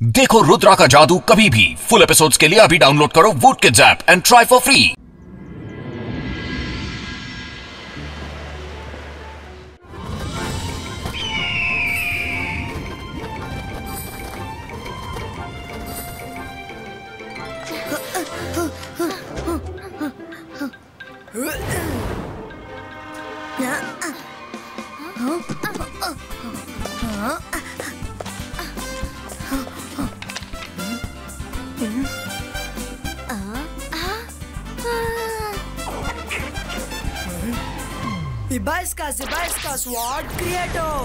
देखो रुद्रा का जादू कभी भी फुल एपिसोड्स के लिए अभी डाउनलोड करो Voot Kids app and try for free Hibiscus, hibiscus, what creator?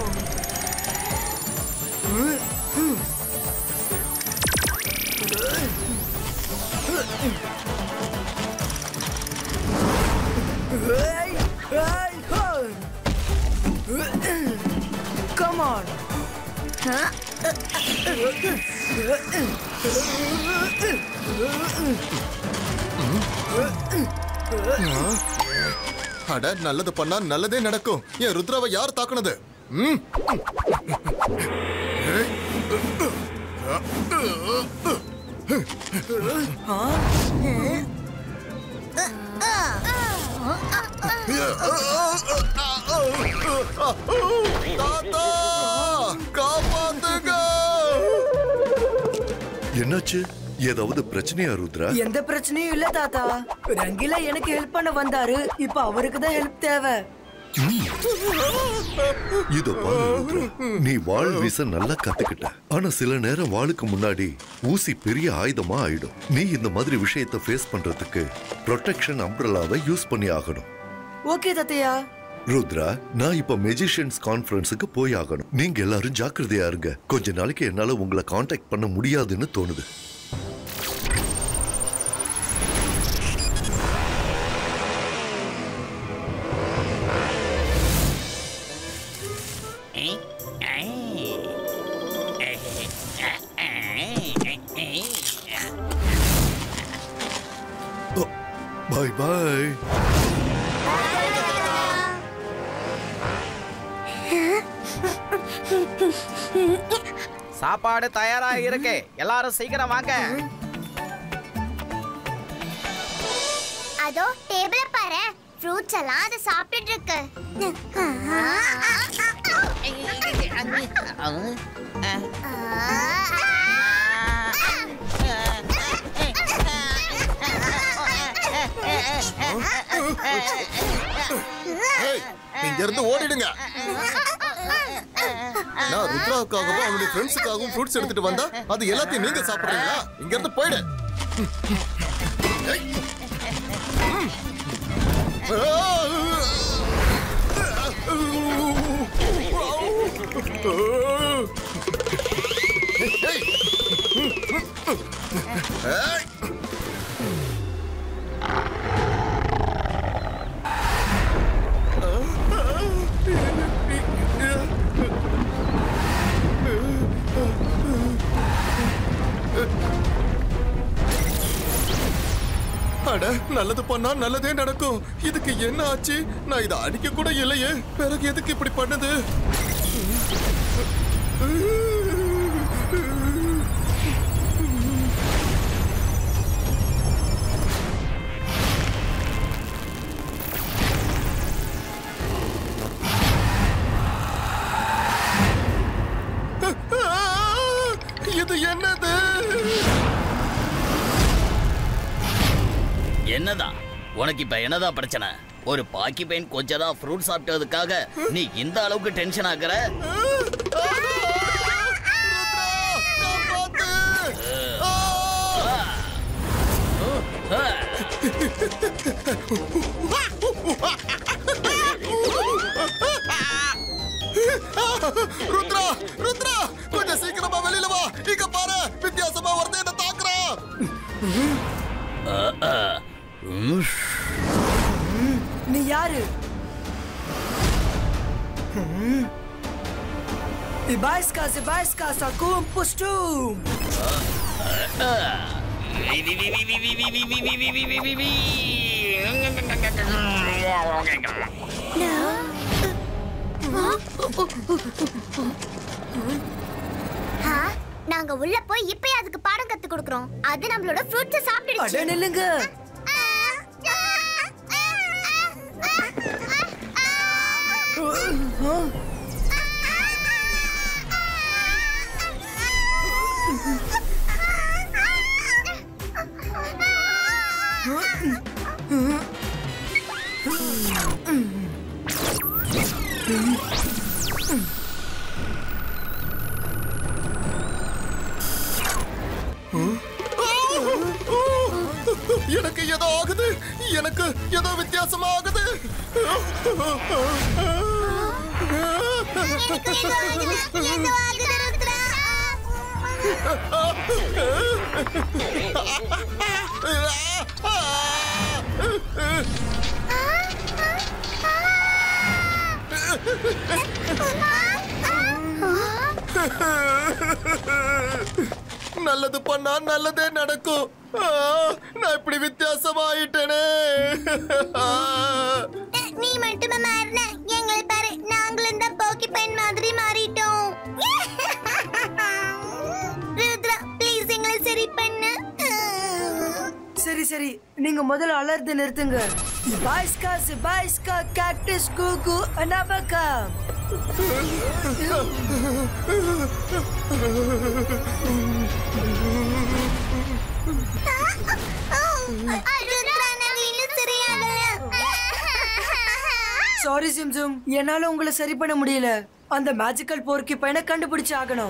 Hey, hey, hey. Come on. அட நல்லது பண்ணா நல்லதே நடக்கும் என் ருத்ராவை யார் தாக்குனது ம்? தாத்தா காப்பாத்துங்க என்னாச்சு ஏதாவது பிரச்சனையா ருத்ரா எந்த பிரச்சனையும் இல்ல தாத்தா ரங்கிலா எனக்கு ஹெல்ப் பண்ண வந்தாரு இப்ப அவருக்கு தான் ஹெல்ப் தேவை இதோ பாரு ருத்ரா நீ வாள் வீச நல்லா கத்துக்கிட்ட ஆனா சில நேரம் வாளுக்கு முன்னாடி ஊசி பெரிய ஆயுதமா ஆயிடும் நீ இந்த மாதிரி விஷயத்தை ஃபேஸ் பண்றதுக்கு ப்ரொடெக்ஷன் அம்ப்ரலாவை யூஸ் பண்ணி ஆகணும் ஓகே தாத்தையா ருத்ரா நான் இப்ப மெஜிஷியன்ஸ் கான்ஃபரன்ஸுக்கு போய் ஆகணும் நீங்க எல்லாரும் ஜாக்கிரதையா இருங்க கொஞ்ச நாளைக்கு என்னால உங்களை காண்டாக்ட் பண்ண முடியாதுன்னு தோணுது பாய் பாய் சாப்பாடு தயாரா இருக்கு எல்லாரும் சீக்கிரம் வாங்க அதோ டேபிள பாரு ஃப்ரூட்ஸ் எல்லாம் அது சாப்பிட்டுட்டு இருக்கு ஏய், இங்க இருந்து ஓடிடுங்க நான் ருத்ராவுக்காகவும் அவனுடைய ஃப்ரெண்ட்ஸுக்காகவும் ஃப்ரூட்ஸ் எடுத்துட்டு வந்தா அது எல்லாத்தையும் நீங்க சாப்பிடுறீங்களா இங்க இருந்து போயிடு ஏய். ம். ஏய். ஏய். அட நல்லது பண்ணா நல்லதே நடக்கும் இதுக்கு என்ன ஆச்சு நான் இதை அடிக்க கூட இல்லையே பிறகு எதுக்கு இப்படி பண்ணுது இது என்னது என்னதான் உனக்கு இப்ப என்னதான் பிரச்சனை ஒரு பாக்கி பையன் கொஞ்சம் தான் ஃப்ரூட் சாப்பிட்டதுக்காக நீ இந்த அளவுக்கு டென்ஷன் ஆகுற ருத்ரா ருத்ரா கொஞ்சம் சீக்கிரமா வெளியில வா இங்க பாரு வித்தியாசமா வருது என்ன தாக்குறான் நீ யாரு Hibiscus, hibiscus, acum pustum. ஹா நாங்க உள்ள போய் இப்பயே அதுக்கு பாடம் கத்து கொடுக்கறோம் அது நம்மளோட ஃப்ரூட்ஸ் அட சாப்பிடுச்சு நில்லுங்க எனக்கு ஏதோ ஆகுது எனக்கு ஏதோ வித்தியாசமா ஆகுது எனக்கு ஏதோ ஆகுது, ஏதோ ஆகுது, ருத்ரா. நல்லது பண்ணா நல்லதே நடக்கும் ஆ, நான் இப்படி வித்தியாசமா ஆயிட்டேனே நீ மட்டுமே மாறின எங்களை பாரு நாங்களும் தான் போக்கி பெண் மாதிரி மாறிட்டோம் ருத்ரா ப்ளீஸ் எங்களை சரி பண்ணு சரி சரி நீங்க முதல்ல அலர்ந்து நிறுத்துங்க பாய்ஸ்கா சிபாய்ஸ்கா கேக்டஸ் கூகு அனாபகா ருத்ரா நாங்க இன்னும் சரியாகல சாரி சிம்சும் என்னால உங்களை சரி பண்ண முடியல அந்த மேஜிக்கல் போர்க்கி பையனை கண்டுபிடிச்சு ஆகணும்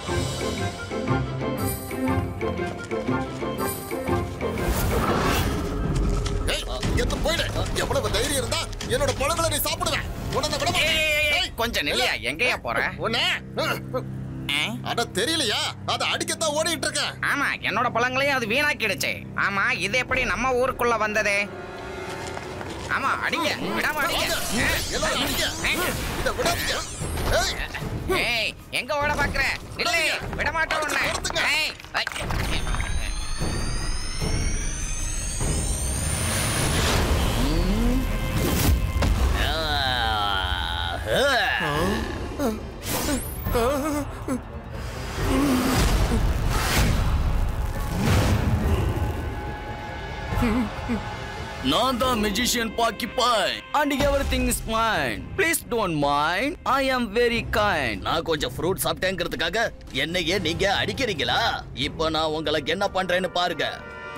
ஏய், எத்து போயிடு எவ்வளவு தைரியம் இருந்தா என்னோட பழங்களை நீ சாப்பிடுவேன் உடனே விட மாட்டேன். ஏய், கொஞ்சம் நில்லையா எங்கேயா போற உன்னை ஆ? அட தெரியலையா அத அடிக்கத்தான் ஓடிட்டு இருக்கேன் ஆமா என்னோட பழங்களையும் அது வீணாக்கிடுச்சு ஆமா இது எப்படி நம்ம ஊருக்குள்ள வந்தது ஆமா அடிங்க விடாம அடிங்க வாங்க, எல்லாரும் அடிங்க. இத விடாதீங்க ஏய், ஏய் எங்க ஓட பாக்குற இல்ல விட மாட்டோம் உன்னை. நிறுத்துங்க. ஏய், ஐ. நான் தான் மெஜிஷியன் பாக்கிப்பாய் and everything is mine please don't mind I am very kind நான் கொஞ்சம் ஃப்ரூட் சாப்பிட்டேங்கிறதுக்காக என்னையே நீங்க அடிக்கிறீங்களா இப்போ நான் உங்களுக்கு என்ன பண்றேன்னு பாருங்க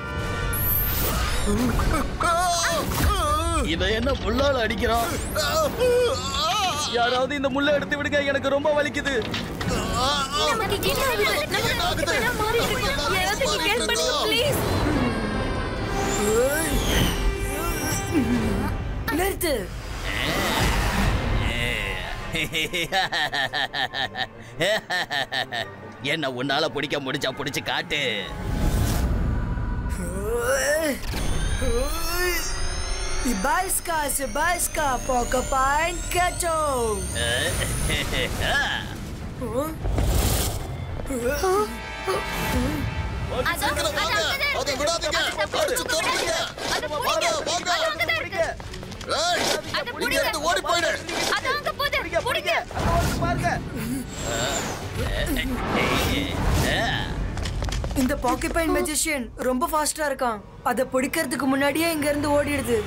இத என்ன முள்ளால அடிக்கிறான் யாராவது இந்த முள்ள எடுத்து விடுங்க எனக்கு ரொம்ப வலிக்குது நமக்கு என்ன ஆகுது? நம்ம போக்கி பெண்ணா மாறிட்டு இருக்கோம். யாராவது நீங்க help பண்ணுங்க, please. நிறுத்து என்ன உன்னால பிடிக்க முடிஞ்சா பிடிச்சு காட்டு Ibaiska, Sibaiska, Porcupine, Ketcho. சீக்கிரம் வாங்க. அத விடாதீங்க அடிச்சு துரத்துங்க வாங்க வாங்க ஏய், இங்க இருந்து ஓடி போயிடு இந்த பாக்கிபைன் மெஜிஷியன் ரொம்ப ஃபாஸ்டா இருக்கான் அதை பிடிக்கிறதுக்கு முன்னாடியே இங்க இருந்து ஓடிடுது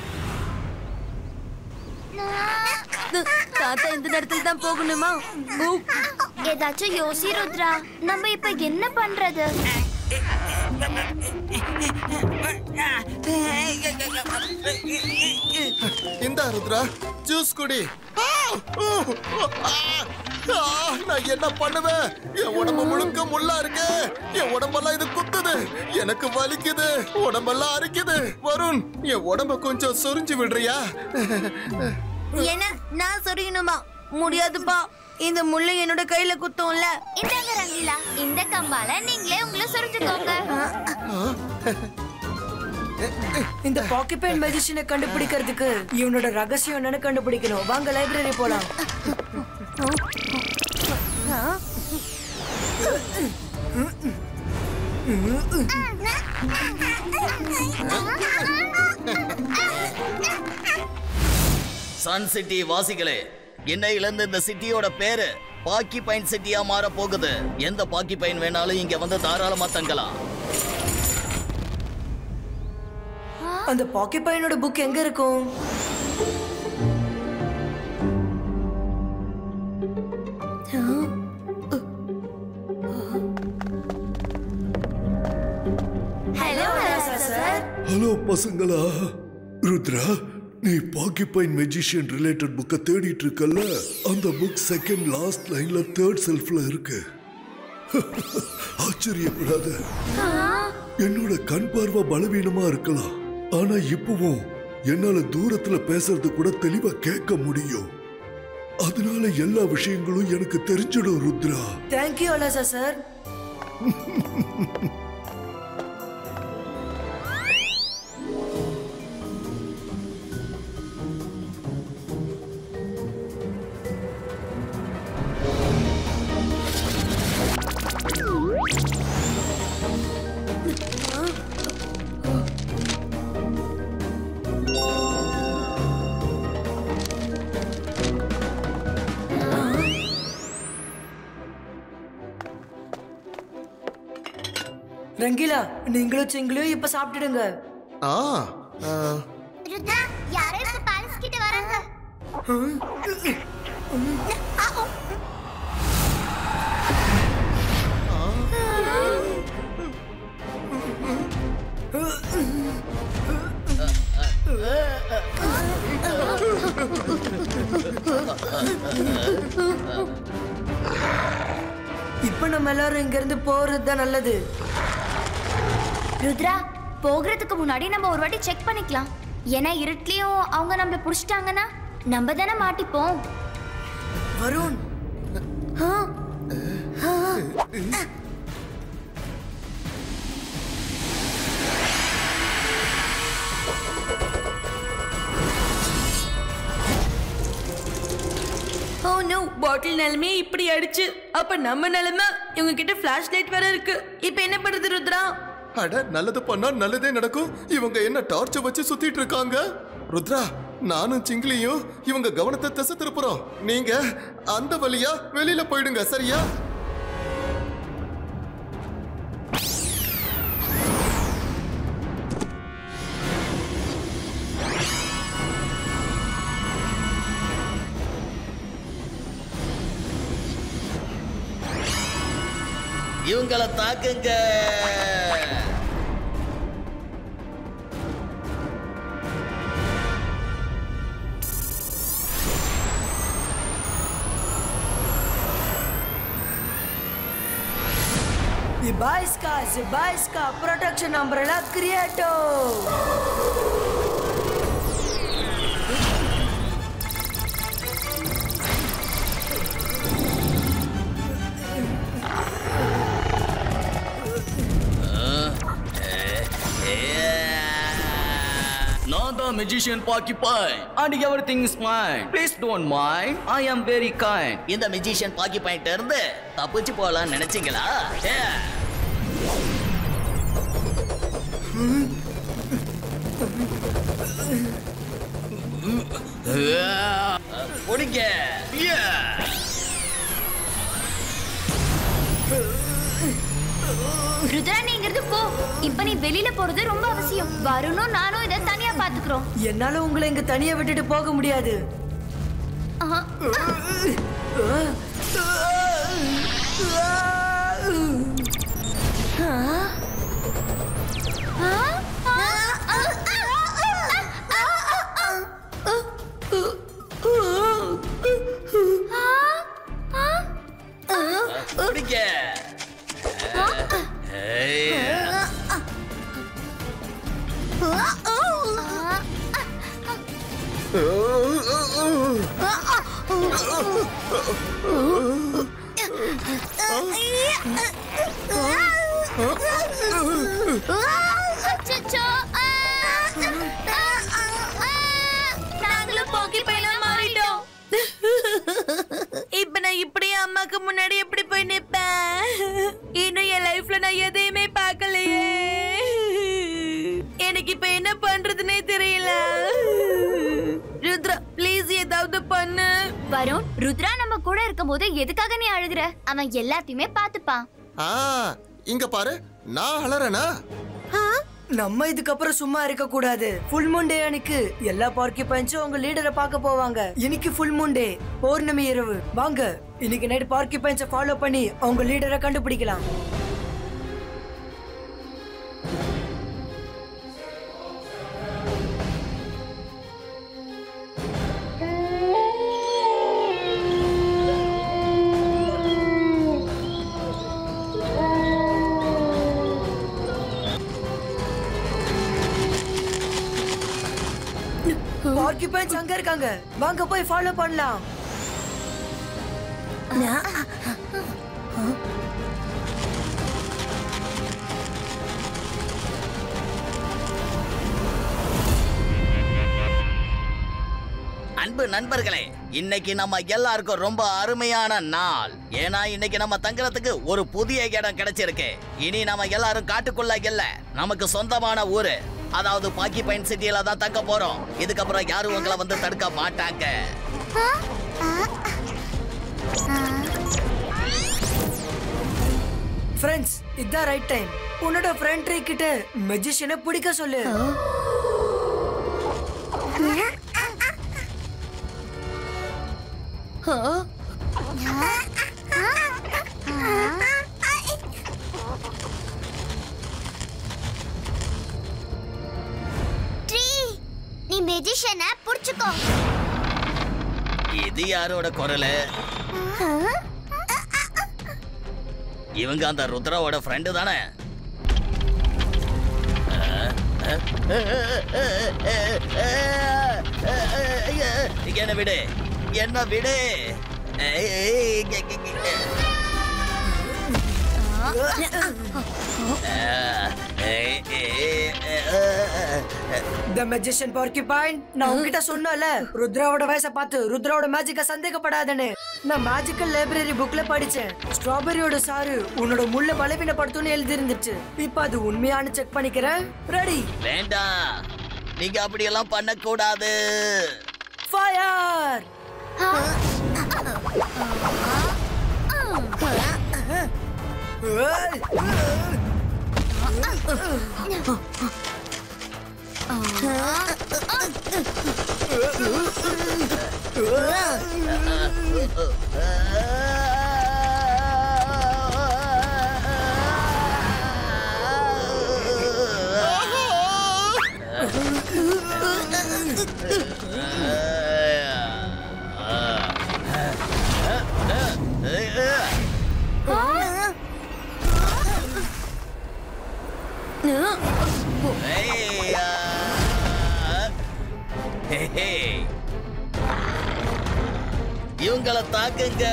தாத்தா இந்த நேரத்துல தான் போகணுமா ஏதாச்சும் யோசி ருத்ரா நம்ம இப்ப என்ன பண்றது இந்த ருத்ரா ஜூஸ் குடி ஆ, ஊ, ஆ, ஆ, நான் என்ன பண்ணுவேன் என் உடம்பு முழுக்க முள்ளா இருக்கு என் உடம்பெல்லாம் இது குத்துது எனக்கு வலிக்குது உடம்பெல்லாம் அரிக்குது வருண் என் உடம்ப கொஞ்சம் சொரிஞ்சு விடுறியா என்ன நான் சொரியணுமா முடியாதுப்பா இந்த முள்ளை என்னோட கையில குத்தும்ல இந்தாங்க ரங்கிலா இந்த கம்பால நீங்களே உங்களை சொரிஞ்சுக்கோங்க இந்த பாக்கிபைன் மெஜிஷியனை கண்டுபிடிக்கிறதுக்கு இவனோட ரகசியம் என்னன்னு கண்டுபிடிக்கணும் வாங்க லைப்ரரி போலாம் சன் சிட்டி வாசிகளே இன்னையில இருந்து இந்த சிட்டியோட பேரு பாக்கி பைன் சிட்டியா மாற போகுது எந்த பாக்கி பைன் வேணாலும் இங்க வந்து தாராளமா தங்கலாம் அந்த பாக்கெட் பையனோட புக் எங்க இருக்கும் ஹலோ சார் ஹலோ பசங்களா ருத்ரா நீ பாக்கிப்பைன் மெஜிஷியன் ரிலேட்டட் புக்கை தேடிட்டு இருக்கல்ல அந்த புக் செகண்ட் லாஸ்ட் லைன்ல தேர்ட் செல்ஃப்ல இருக்கு ஆச்சரியப்படாத என்னோட கண் பார்வை பலவீனமா இருக்கலாம் ஆனா இப்பவும் என்னால தூரத்துல பேசுறது கூட தெளிவா கேட்க முடியும் அதனால எல்லா விஷயங்களும் எனக்கு தெரிஞ்சிடும் ருத்ரா தேங்க்யூ அலாசா சார் ரங்கிலா நீங்களும் சிங்கிளையும் இப்ப சாப்பிட்டுடுங்க ஆ ஆ, ருத்ரா யாரோ இப்ப பேலஸ் கிட்ட வராங்க இப்ப நம்ம எல்லாரும் இங்க இருந்து போறது தான் நல்லது ருத்ரா போகிறதுக்கு முன்னாடி நம்ம ஒரு வாட்டி செக் பண்ணிக்கலாம் ஏன்னா இருட்லயும் அவங்க நம்மள புடிச்சிட்டாங்கன்னா நம்ம தானே மாட்டிப்போம் வருண் ஆ, ஆ. ஓ நோ பாட்டில் நிலைமையே இப்படி ஆயிடுச்சு அப்ப நம்ம நிலைமை இவங்க கிட்ட ஃபிளாஷ் லைட் வேற இருக்கு இப்ப என்ன பண்றது ருத்ரா அட நல்லது பண்ணா நல்லதே நடக்கும் இவங்க என்ன டார்ச்ச வச்சு சுத்திட்டு இருக்காங்க ருத்ரா நானும் சிங்கிலியும் இவங்க கவனத்தை திசை திருப்புறோம் நீங்க அந்த வழியா வெளியில போயிடுங்க சரியா இவங்கள தாக்குங்க Zibaiska, Zibaiska, protection umbrella creato. நான் தான் மெஜிஷியன் பாக்கிப்பாய் and everything is mine please don't mind I am very kind இந்த மெஜிஷியன் பாக்கிப்பாயிட்ட இருந்து தப்பிச்சு போகலாம்னு நினைச்சீங்களா Yeah. பிடிங்க Yeah. ருத்ரா நீ இங்கிருந்து போ இப்ப நீ வெளியில போறது ரொம்ப அவசியம் வருணும் நானும் இதை தனியா பாத்துக்கிறோம் என்னால உங்களை இங்க தனியா விட்டுட்டு போக முடியாது ஆஹா. ஆ? ஆ? ஆ? பிடிங்க Hey. அச்சச்சோ. ஆ! ஆ! ஆ! நாங்களும் போக்கி பையனா மாறிட்டோம் இப்ப நான் இப்படியே அம்மாக்கு முன்னாடி எப்படி போய் நிப்பேன் இன்னும் என் லைஃப்ல நான் எதையுமே பார்க்கலையே எனக்கு இப்ப என்ன பண்றதுனே தெரியல ருத்ரா ப்ளீஸ் ஏதாவது பண்ணு வருண் ருத்ரா நம்ம அவன் கூட இருக்கும்போது எதுக்காக நீ அழுகுற அவன் எல்லாத்தையுமே பாத்துப்பான் ஆ இங்க பாரு நான் அலறனா நம்ம இதுக்கப்புறம் சும்மா இருக்க கூடாது ஃபுல் மூன் டே அன்னைக்கு எல்லா பார்க்கிபைன்ஸும் உங்க லீடரை பார்க்க போவாங்க இன்னைக்கு ஃபுல் மூன் டே பௌர்ணமி இரவு வாங்க இன்னைக்கு நைட் பார்க்கிபைன்ஸை ஃபாலோ பண்ணி அவங்க லீடரை கண்டுபிடிக்கலாம் பார்க்கிபைன்ஸ் அங்க இருக்காங்க வாங்க போய் ஃபாலோ பண்ணலாம் அன்பு நண்பர்களே இன்னைக்கு நம்ம எல்லாருக்கும் ரொம்ப அருமையான நாள் ஏன்னா இன்னைக்கு நம்ம தங்குறதுக்கு ஒரு புதிய இடம் கிடைச்சிருக்கு இனி நம்ம எல்லாரும் காட்டுக்குள்ள இல்ல நமக்கு சொந்தமான ஊரு அதாவது பாக்கி பைன் சிட்டியில தான் தங்க போறோம் இதுக்கப்புறம் யாரும் உங்களை வந்து தடுக்க மாட்டாங்க ஃப்ரெண்ட்ஸ் இதான் ரைட் டைம் உன்னோட ஃப்ரெண்ட் ட்ரீ கிட்ட மெஜிஷியனை பிடிக்க சொல்லு ட்ரீ நீ மெஜிஷியனை புடிச்சுக்கோ இது யாரோட குரலு இவங்க அந்த ருத்ராவோட ஃப்ரெண்டு தானே என்ன விடு என்ன விடு த மெஜிஷியன் பார்க்கிபைன் நான் உன்கிட்ட சொன்னல ருத்ராவோட வயசை பார்த்து ருத்ராவோட மேஜிக்க சந்தேகப்படாதன்னு நான் மேஜிக்கல் லைப்ரரி புக்ல படிச்சேன் ஸ்ட்ராபெரியோட சாறு உன்னோட முள்ள பலவீனப்படுத்தும்னு எழுதி இருந்துச்சு இப்ப அது உண்மையானு செக் பண்ணிக்கிறேன் ரெடி வேண்டாம் நீங்க அப்படியெல்லாம் பண்ணக்கூடாது ஃபயர் இவங்களை தாக்குங்க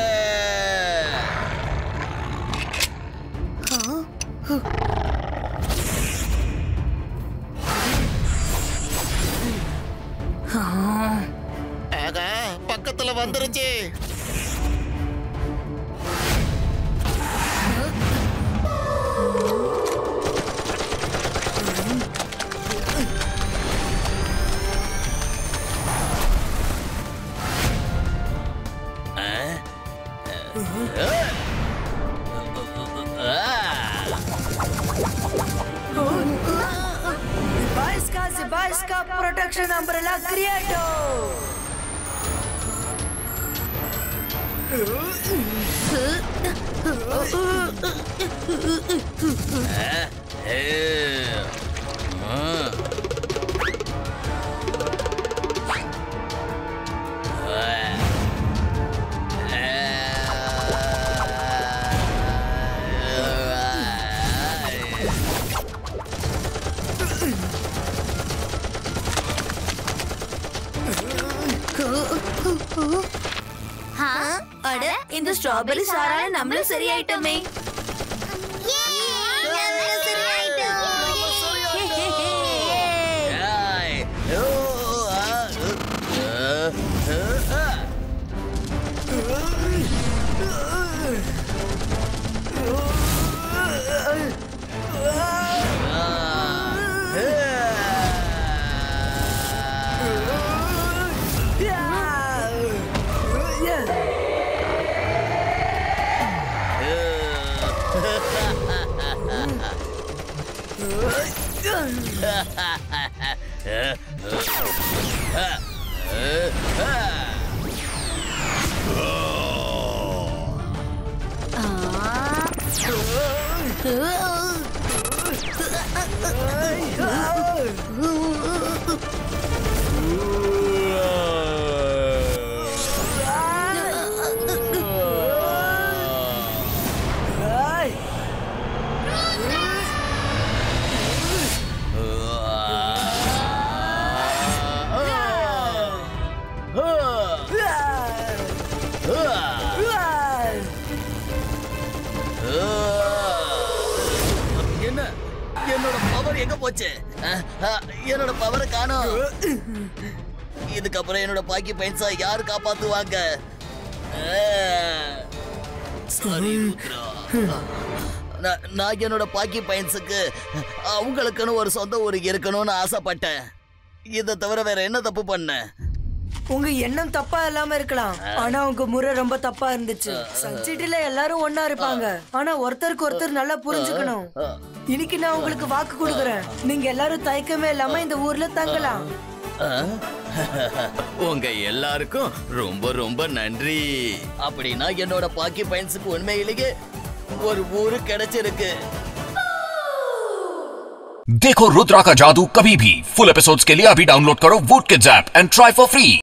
ஆக பக்கத்துல வந்துருச்சு Baisca, Baisca Protection Umbrella Creator! அட இந்த ஸ்ட்ராபெரி சாரால நம்மளும் சரியாயிட்டோமே ஏய். ஓ, ஆ, அ, அ, அ. Yeah! என்ன என்னோட பவர் எங்க போச்சு அஹ், அஹ், என்னோட பவரை காணோம் இதுக்கப்புறம் என்னோட பாக்கி பைன்ஸா யாரு காப்பாத்துவாங்க அஹ், sorry, ருத்ரா. நான் நான் என்னோட பாக்கி பைன்ஸுக்கு அவங்களுக்குன்னு ஒரு சொந்த ஊர் இருக்கணும்னு ஆசைப்பட்டேன் இதை தவிர வேற என்ன தப்பு பண்ணேன் உங்க எண்ணம் தப்பா இல்லாம இருக்கலாம் ஆனா உங்க முறை ரொம்ப தப்பா இருந்துச்சு சன்சிட்டில எல்லாரும் ஒன்னா இருப்பாங்க ஆனா ஒருத்தருக்கு ஒருத்தர் நல்லா புரிஞ்சுக்கணும் இன்னைக்கு நான் உங்களுக்கு வாக்கு கொடுக்குறேன் நீங்க எல்லாரும் தயக்கமே இல்லாம இந்த ஊர்ல தங்கலாம் அஹ்? உங்க எல்லாருக்கும் ரொம்ப ரொம்ப நன்றி அப்படின்னா என்னோட பாக்கி பைன்ஸுக்கு உண்மையிலேயே ஒரு ஊரு கிடைச்சிருக்கு देखो रुद्रा का जादू कभी भी फुल एपिसोड्स के लिए अभी डाउनलोड करो Voot Kids app and try for free